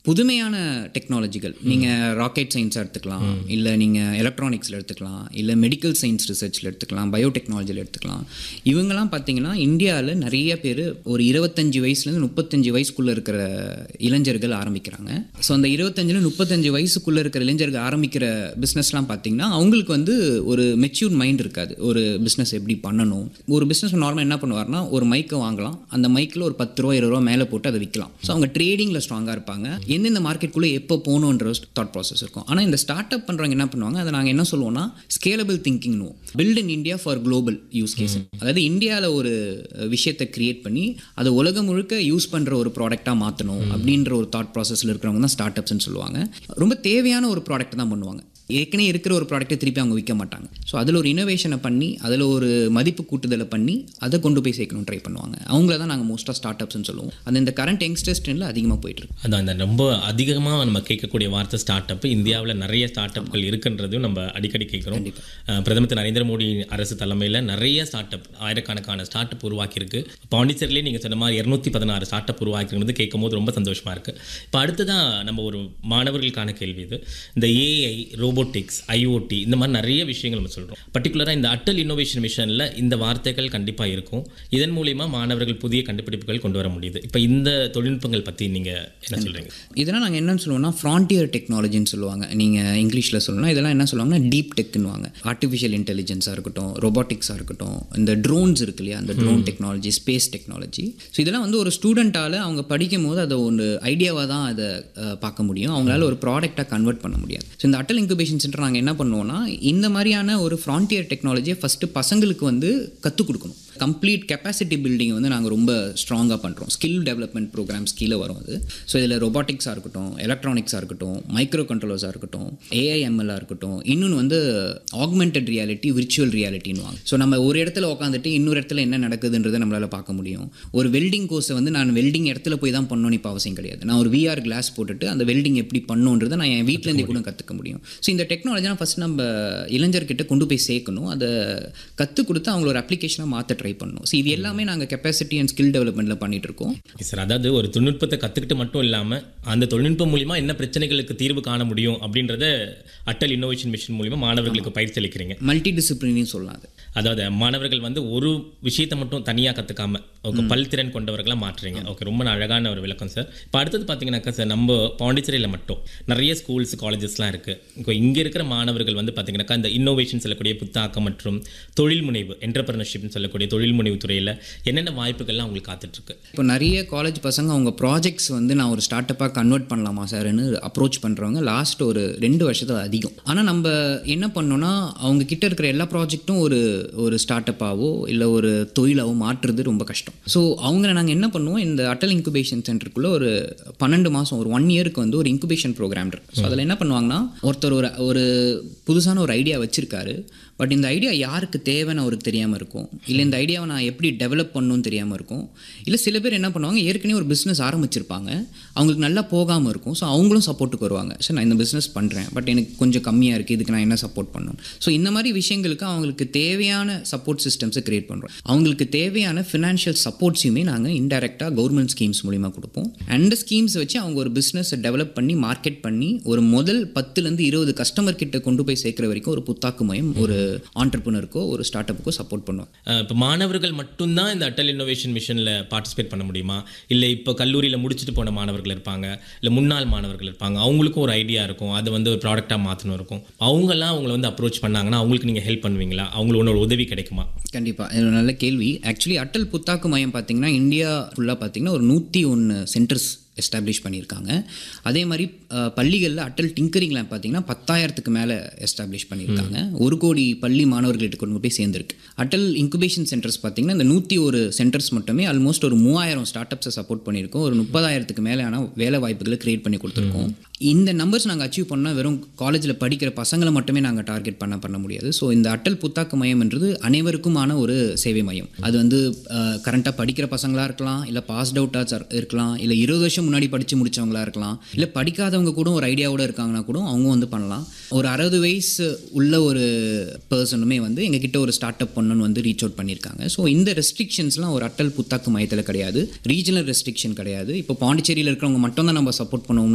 புதுமையான டெக்னாலஜிகள் நீங்கள் ராக்கெட் சயின்ஸாக எடுத்துக்கலாம் இல்லை நீங்கள் எலக்ட்ரானிக்ஸில் எடுத்துக்கலாம் இல்லை மெடிக்கல் சயின்ஸ் ரிசர்ச்சில் எடுத்துக்கலாம் பயோடெக்னாலஜியில் எடுத்துக்கலாம் இவங்கெல்லாம் பார்த்தீங்கன்னா இந்தியாவில் நிறைய பேர் ஒரு இருபத்தஞ்சி வயசுலேருந்து முப்பத்தஞ்சு வயசுக்குள்ளே இருக்கிற இளைஞர்கள் ஆரம்பிக்கிறாங்க ஸோ அந்த இருபத்தஞ்சில் முப்பத்தஞ்சு வயசுக்குள்ளே இருக்கிற இளைஞர்கள் ஆரம்பிக்கிற பிஸ்னஸ்லாம் பார்த்தீங்கன்னா அவங்களுக்கு வந்து ஒரு மெச்சூர் மைண்ட் இருக்காது ஒரு பிஸ்னஸ் எப்படி பண்ணணும் ஒரு பிஸ்னஸ் நார்மலாக என்ன பண்ணுவார்னா ஒரு மைக்கை வாங்கலாம் அந்த மைக்கில் ஒரு பத்து ரூபா இருபது ரூபா மேலே போட்டு அதை விற்கலாம் ஸோ அவங்க ட்ரேடிங்கில் ஸ்ட்ராங்காக இருப்பாங்க எந்தெந்த மார்க்கெட்டுக்குள்ளே எப்போ போகணுன்ற தாட் ப்ராசஸ் இருக்கும் ஆனால் இந்த ஸ்டார்ட் அப் பண்ணுறவங்க என்ன பண்ணுவாங்க அதை நாங்கள் என்ன சொல்லுவோம்னா ஸ்கேலபிள் திங்கிங்னு build in India for global use case அதாவது இந்தியாவில் ஒரு விஷயத்தை கிரியேட் பண்ணி அதை உலகம் முழுக்க யூஸ் பண்ணுற ஒரு ப்ராடக்டாக மாற்றணும் அப்படின்ற ஒரு தாட் ப்ராசஸில் இருக்கிறவங்க தான் ஸ்டார்ட் அப்ஸ்னு சொல்லுவாங்க ரொம்ப தேவையான ஒரு ப்ராடக்ட் தான் பண்ணுவாங்க ஏற்கனவே இருக்கிற ஒரு ப்ராடக்ட்டை திருப்பி அவங்க விற்க மாட்டாங்க ஸோ அதில் ஒரு இனோவேஷனை பண்ணி அதில் ஒரு மதிப்பு கூட்டுதலை பண்ணி அதை கொண்டு போய் சேர்க்கணும் ட்ரை பண்ணுவாங்க அவங்கள தான் நாங்கள் மோஸ்ட்டாக ஸ்டார்ட் அப்ஸ்னு சொல்லுவோம் அது இந்த கரண்ட் யங்ஸ்டர்ஸ் ட்ரெண்டில் அதிகமாக போயிட்டு இருக்கு அதான் இந்த ரொம்ப அதிகமாக நம்ம கேட்கக்கூடிய வார்த்தை ஸ்டார்ட் அப் இந்தியாவில் நிறைய ஸ்டார்ட் அப்கள் இருக்குன்றதையும் நம்ம அடிக்கடி கேட்குறோம் அஹ் பிரதமர் திரு நரேந்திர மோடி அரசு தலைமையில் நிறைய ஸ்டார்ட் அப் ஆயிரக்கணக்கான ஸ்டார்ட் அப் உருவாக்கியிருக்கு பாண்டிச்சேரியிலே நீங்கள் சொன்ன மாதிரி இரநூத்தி பதினாறு ஸ்டார்ட் அப் உருவாக்கிருக்கிறது கேட்கும் போது ரொம்ப சந்தோஷமா இருக்கு இப்போ அடுத்ததாக நம்ம ஒரு மாணவர்களுக்கான கேள்வி இது இந்த ஏஐ ரோபோட்டிக்ஸ் ஐஓடி இந்த மாதிரி நிறைய விஷயங்கள் நம்ம சொல்கிறோம் பர்டிகுலராக இந்த அட்டல் இன்னோவேஷன் மிஷனில் இந்த வார்த்தைகள் கண்டிப்பாக இருக்கும் இதன் மூலிமா மாணவர்கள் புதிய கண்டுபிடிப்புகள் கொண்டு வர முடியுது இப்போ இந்த தொழில்நுட்பங்கள் பற்றி நீங்கள் என்ன சொல்கிறீங்க இதெல்லாம் நாங்கள் என்னன்னு சொல்லுவோம்னா ஃப்ரான்டியர் டெக்னாலஜின்னு சொல்லுவாங்க நீங்கள் இங்கிலீஷில் சொல்லணும்னா இதெல்லாம் என்ன சொல்லுவாங்கன்னா டீப் டெக்னுவாங்க ஆர்டிஃபிஷியல் இன்டெலிஜென்ஸாக இருக்கட்டும் ரொபாட்டிக்ஸாக இருக்கட்டும் இந்த ட்ரோன்ஸ் இருக்கு இல்லையா அந்த drone technology space technology so இதெல்லாம் வந்து ஒரு ஸ்டூடெண்ட்டால் அவங்க படிக்கும் போது அதை ஒரு ஐடியாவாக தான் அதை அஹ், பார்க்க முடியும் அவங்களால ஒரு ப்ராடக்டாக கன்வெர்ட் பண்ண முடியாது ஸோ இந்த அட்டல் இன்குபேஷன் சென்டர் நாங்கள் என்ன பண்ணுவோம்னா இந்த மாதிரியான ஒரு ஃப்ரான்டியர் டெக்னாலஜியை ஃபஸ்ட்டு பசங்களுக்கு வந்து கற்றுக் கொடுக்கணும் கம்ப்ளீட் கெப்பாசிட்டி பில்டிங் வந்து நாங்கள் ரொம்ப ஸ்ட்ராங்காக பண்ணுறோம் ஸ்கில் டெவலப்மெண்ட் ப்ரோக்ராம்ஸ் கீழே வரும் அது ஸோ இதில் ரொபாட்டிக்ஸாக இருக்கட்டும் எலக்ட்ரானிக்ஸாக இருக்கட்டும் மைக்ரோ கண்ட்ரோலர்ஸாக இருக்கட்டும் ஏஐஎம்எல்லாக இருக்கட்டும் இன்னொன்று வந்து ஆக்மெண்டட் ரியாலிட்டி விர்ச்சுவல் ரியாலிட்டின்வாங்க ஸோ நம்ம ஒரு இடத்துல உட்காந்துட்டு இன்னொரு இடத்துல என்ன நடக்குதுன்றதை நம்மளால் பார்க்க முடியும் ஒரு வெல்டிங் கோர்ஸை வந்து நான் வெல்டிங் இடத்துல போய் தான் பண்ணணும்னு இப்போ அவசியம் கிடையாது நான் ஒரு விஆர் கிளாஸ் போட்டுட்டு அந்த வெல்டிங் எப்படி பண்ணுன்றதை நான் என் வீட்டிலேருந்தே கூட கற்றுக்க முடியும் ஸோ இந்த டெக்னாலஜினா ஃபஸ்ட் நம்ம இளைஞர்கிட்ட கொண்டு போய் சேர்க்கணும் அதை கற்றுக் கொடுத்து அவங்கள ஒரு அப்ளிகேஷனாக மாற்ற ட்ரை பண்ணணும் ஸோ இது எல்லாமே நாங்கள் கெப்பாசிட்டி அண்ட் ஸ்கில் டெவலப்மெண்ட்டில் பண்ணிட்டு இருக்கோம் சார் அதாவது ஒரு தொழில்நுட்பத்தை கற்றுக்கிட்டு மட்டும் இல்லாமல் அந்த தொழில்நுட்பம் மூலிமா என்ன பிரச்சனைகளுக்கு தீர்வு காண முடியும் அப்படின்றத அட்டல் இன்னோவேஷன் மிஷன் மூலிமா மாணவர்களுக்கு பயிற்சி அளிக்கிறீங்க மல்டி டிசிப்ளினின்னு சொல்லலாம் அது அதாவது மாணவர்கள் வந்து ஒரு விஷயத்தை மட்டும் தனியாக கற்றுக்காம ஓகே பல்திறன் கொண்டவர்களாக மாற்றுறீங்க ஓகே ரொம்ப அழகான ஒரு விளக்கம் சார் இப்போ அடுத்தது பார்த்தீங்கன்னாக்கா சார் நம்ம பாண்டிச்சேரியில் மட்டும் நிறைய ஸ்கூல்ஸ் காலேஜஸ்லாம் இருக்குது இப்போ இங்கே இருக்கிற மாணவர்கள் வந்து பார்த்தீங்கன்னாக்கா இந்த இன்னோவேஷன் சொல்லக்கூடிய புத்தாக்கம் மற்றும் தொழில் முனைவு என்டர்பிரினர்ஷிப்னு சொல்லக்கூடிய தொழில் முனைவு துறையில் என்னென்ன வாய்ப்புகள்லாம் உங்களுக்கு காத்துட்ருக்கு இப்போ நிறைய காலேஜ் பசங்க அவங்க ப்ராஜெக்ட்ஸ் வந்து நான் ஒரு ஸ்டார்ட் அப்பாக கன்வெர்ட் பண்ணலாமா சார்னு அப்ரோச் பண்ணுறவங்க லாஸ்ட் ஒரு ரெண்டு வருஷத்துல அதிகம் ஆனால் நம்ம என்ன பண்ணோம்னா அவங்க கிட்ட இருக்கிற எல்லா ப்ராஜெக்ட்டும் ஒரு ஒரு ஸ்டார்ட் அப்பாவோ இல்லை ஒரு தொழிலாவோ மாற்றுறது ரொம்ப கஷ்டம் ஸோ அவங்கள நாங்கள் என்ன பண்ணுவோம் இந்த அட்டல் இன்குபேஷன் சென்டருக்குள்ளே ஒரு பன்னெண்டு மாதம் ஒரு ஒன் இயருக்கு வந்து ஒரு இன்குபேஷன் ப்ரோக்ராம் இருக்கு ஸோ அதில் என்ன பண்ணுவாங்கன்னா ஒருத்தர் ஒரு ஒரு புதுசான ஒரு ஐடியா வச்சிருக்காரு பட் இந்த ஐடியா யாருக்கு தேவைன்னு அவருக்கு தெரியாமல் இருக்கும் இல்லை இந்த ஐடியாவை நான் எப்படி டெவலப் பண்ணணும்னு தெரியாமல் இருக்கும் இல்லை சில பேர் என்ன பண்ணுவாங்க ஏற்கனவே ஒரு பிஸ்னஸ் ஆரம்பிச்சிருப்பாங்க அவங்களுக்கு நல்லா போகாமல் இருக்கும் ஸோ அவங்களும் சப்போர்ட்டுக்கு வருவாங்க சார் நான் இந்த பிஸ்னஸ் பண்ணுறேன் பட் எனக்கு கொஞ்சம் கம்மியாக இருக்குது இதுக்கு நான் என்ன சப்போர்ட் பண்ணணும் ஸோ இந்த மாதிரி விஷயங்களுக்கு அவங்களுக்கு தேவையான சப்போர்ட் சிஸ்டம்ஸை கிரியேட் பண்ணுறோம் அவங்களுக்கு தேவையான ஃபினான்ஷியல் சப்போர்ட்ஸையுமே நாங்கள் இன்டெரக்டாக கவர்மெண்ட் ஸ்கீம்ஸ் மூலிமா கொடுப்போம் அந்த ஸ்கீம்ஸ் வச்சு அவங்க ஒரு பிஸ்னஸை டெவலப் பண்ணி மார்க்கெட் பண்ணி ஒரு முதல் பத்துலேருந்து இருபது கஸ்டமர் கிட்ட கொண்டு போய் சேர்க்குற வரைக்கும் ஒரு புத்தாக்கு மையம் ஒரு ஆண்டர்பனருக்கோ ஒரு ஸ்டார்ட் அப்புக்கோ சப்போர்ட் பண்ணுவோம் இப்போ மாணவர்கள் மட்டும்தான் இந்த அட்டல் இன்னோவேஷன் மிஷனில் பார்ட்டிசிபேட் பண்ண முடியுமா இல்லை இப்போ கல்லூரியில் முடிச்சுட்டு போன மாணவர்கள் இருப்பாங்க இல்லை முன்னாள் மாணவர்கள் இருப்பாங்க அவங்களுக்கும் ஒரு ஐடியா இருக்கும் அதை வந்து ஒரு ப்ராடக்டாக மாற்றணும் இருக்கும் அவங்கெல்லாம் அவங்கள வந்து அப்ரோச் பண்ணாங்கன்னா அவங்களுக்கு நீங்கள் ஹெல்ப் பண்ணுவீங்களா அவங்களோட ஒரு உதவி கிடைக்குமா கண்டிப்பாக இது ஒரு நல்ல கேள்வி ஆக்சுவலி அட்டல் புத்தாக்கு மையம் பார்த்தீங்கன்னா இந்தியா ஃபுல்லாக பார்த்தீங்கன்னா ஒரு நூற்றி ஒன்று சென்டர்ஸ் எஸ்டாப்ளிஷ் பண்ணியிருக்காங்க அதே மாதிரி அஹ், பள்ளிகளில் அட்டல் டிங்கரிங் லேப் பார்த்தீங்கன்னா பத்தாயிரத்துக்கு மேலே எஸ்டாப்ளிஷ் பண்ணியிருக்காங்க ஒரு கோடி பள்ளி மாணவர்கள்ட்ட கொண்டு போய் சேர்ந்துருக்கு அட்டல் இன்குபேஷன் சென்டர்ஸ் பார்த்தீங்கன்னா இந்த நூற்றி ஒரு சென்டர்ஸ் மட்டுமே ஆல்மோஸ்ட் ஒரு மூவாயிரம் ஸ்டார்ட் அப்ஸை சப்போர்ட் பண்ணியிருக்கோம் ஒரு முப்பதாயிரத்துக்கு மேலேயான வேலை வாய்ப்புகளை கிரியேட் பண்ணி கொடுத்துருக்கோம் இந்த நம்பர்ஸ் நாங்கள் அச்சீவ் பண்ணால் வெறும் காலேஜில் படிக்கிற பசங்களை மட்டுமே நாங்கள் டார்கெட் பண்ண பண்ண முடியாது ஸோ இந்த அட்டல் புத்தாக்கு மையம்ன்றது அனைவருக்குமான ஒரு சேவை மையம் அது வந்து கரண்ட்டாக படிக்கிற பசங்களாக இருக்கலாம் இல்லை பாஸ்ட் அவுட்டாக இருக்கலாம் இல்லை இருபது வருஷம் முன்னாடி படித்து முடிச்சவங்களா இருக்கலாம் இல்லை படிக்காதவங்க கூட ஒரு ஐடியாவோட இருக்காங்கன்னா கூட அவங்க வந்து பண்ணலாம் ஒரு அறுபது வயசு உள்ள ஒரு பர்சனுமே வந்து எங்ககிட்ட ஒரு ஸ்டார்ட் அப் பண்ணணும்னு வந்து ரீச் அவுட் பண்ணியிருக்காங்க ஸோ இந்த ரெஸ்ட்ரிக்ஷன்ஸ்லாம் ஒரு அட்டல் புத்தாக்கு மையத்தில் கிடையாது ரீஜனல் ரெஸ்ட்ரிக்ஷன் கிடையாது இப்போ பாண்டிச்சேரியில் இருக்கிறவங்க மட்டும் தான் நம்ம சப்போர்ட் பண்ணுவோம்